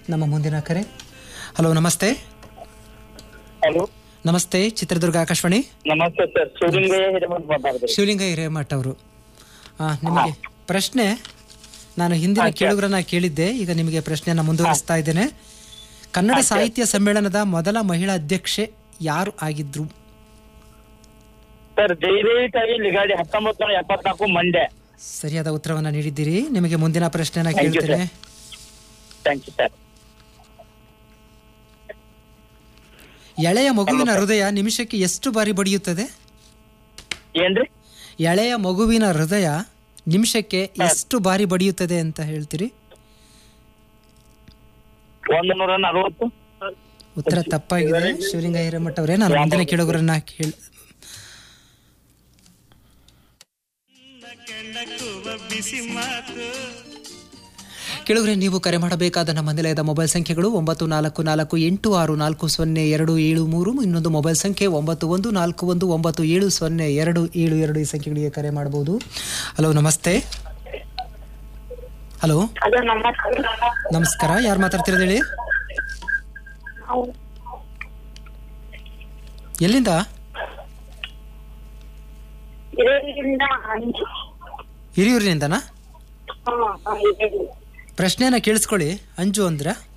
ನಮ್ಮ ಮುಂದಿನ ಕರೆ ಹಲೋ ನಮಸ್ತೆ ಹಲೋ ನಮಸ್ತೆ ಚಿತ್ರದುರ್ಗ ಆಕಾಶವಾಣಿ ನಮಸ್ತೆ ಸರ್ ಶಿವಲಿಂಗಯ್ಯ ಹಿರೇಮಠ ಮಾತಾಡಿದ್ರಿ ಶಿವಲಿಂಗ ಹಿರೇಮಠ ಅವರು ಆ, ನಿಮಗೆ ಪ್ರಶ್ನೆ ನಾನು ಹಿಂದಿನ ಕೇಳುಗರನ್ನ ಕೇಳಿದ್ದೆ ಈಗ ನಿಮಗೆ ಪ್ರಶ್ನೆಯನ್ನ ಮುಂದುವರಿಸ್ತಾ ಇದ್ದೇನೆ ಕನ್ನಡ ಸಾಹಿತ್ಯ ಸಮ್ಮೇಳನದ ಮೊದಲ ಮಹಿಳಾ ಅಧ್ಯಕ್ಷೆ ಯಾರು ಆಗಿದ್ರು ಸರ್ ಜಯದೇವಿ ತಾಯಿ ಲಿಗಾಡಿ ಹತ್ತೊಂಬತ್ತು ನೂರ ಎಪ್ಪತ್ನಾಲ್ಕು ಮಂಡ್ಯ ಸರಿಯಾದ ಉತ್ತರವನ್ನ ನೀಡಿದ್ದೀರಿ ನಿಮಗೆ ಮುಂದಿನ ಪ್ರಶ್ನೆಯನ್ನ Thank you, ಕೇಳ್ತೇನೆ ಥ್ಯಾಂಕ್ ಯು ಸರ್ ಎಳೆಯ ಮಗುವಿನ ಹೃದಯ ನಿಮಿಷಕ್ಕೆ ಎಷ್ಟು ಬಾರಿ ಬಡಿಯುತ್ತದೆ ಏನ್ರಿ ಎಳೆಯ ಮಗುವಿನ ಹೃದಯ ನಿಮಿಷಕ್ಕೆ ಎಷ್ಟು ಬಾರಿ ಬಡಿಯುತ್ತದೆ ಅಂತ ಹೇಳ್ತೀರಿ ಒಂದು ನೂರ ನಲವತ್ತು ಉತ್ತರ ತಪ್ಪಾಗಿದೆ ಶಿವಲಿಂಗ ಹಿರೇಮಠ ಅವರೇ ನಾನು ಮುಂದಿನ ಕೇಳುಗರನ್ನ ಕೇಳಿ ಕೇಳುಗರೆ ನೀವು ಕರೆ ಮಾಡಬೇಕಾದ ನಮ್ಮ ನಿಲಯದ ಮೊಬೈಲ್ ಸಂಖ್ಯೆಗಳು ಒಂಬತ್ತು ನಾಲ್ಕು ನಾಲ್ಕು ಎಂಟು ಆರು ನಾಲ್ಕು ಸೊನ್ನೆ ಎರಡು ಏಳು ಮೂರು ಇನ್ನೊಂದು ಮೊಬೈಲ್ ಸಂಖ್ಯೆ ಒಂಬತ್ತು ಒಂದು ನಾಲ್ಕು ಒಂದು ಒಂಬತ್ತು ಏಳು ಸೊನ್ನೆ ಎರಡು ಏಳು ಎರಡು ಈ ಸಂಖ್ಯೆಗಳಿಗೆ ಕರೆ ಮಾಡಬಹುದು ಹಲೋ ನಮಸ್ತೆ ಹಲೋ ಅದು ನಮಸ್ಕಾರ ನಮಸ್ಕಾರ ಯಾರು ಮಾತಾಡ್ತಿರೋದು ಹೇಳಿ ಎಲ್ಲಿಂದ ಇದರಿಂದ ಅಂಜು ಹಿರಿಯೂರಿನಿಂದನಾ ಹಾ ಹಾ ಇದೆ ಪ್ರಶ್ನೆಯನ್ನ ಕೇಳಿಸ್ಕೊಳ್ಳಿ ಅಂಜು ಅಂದ್ರ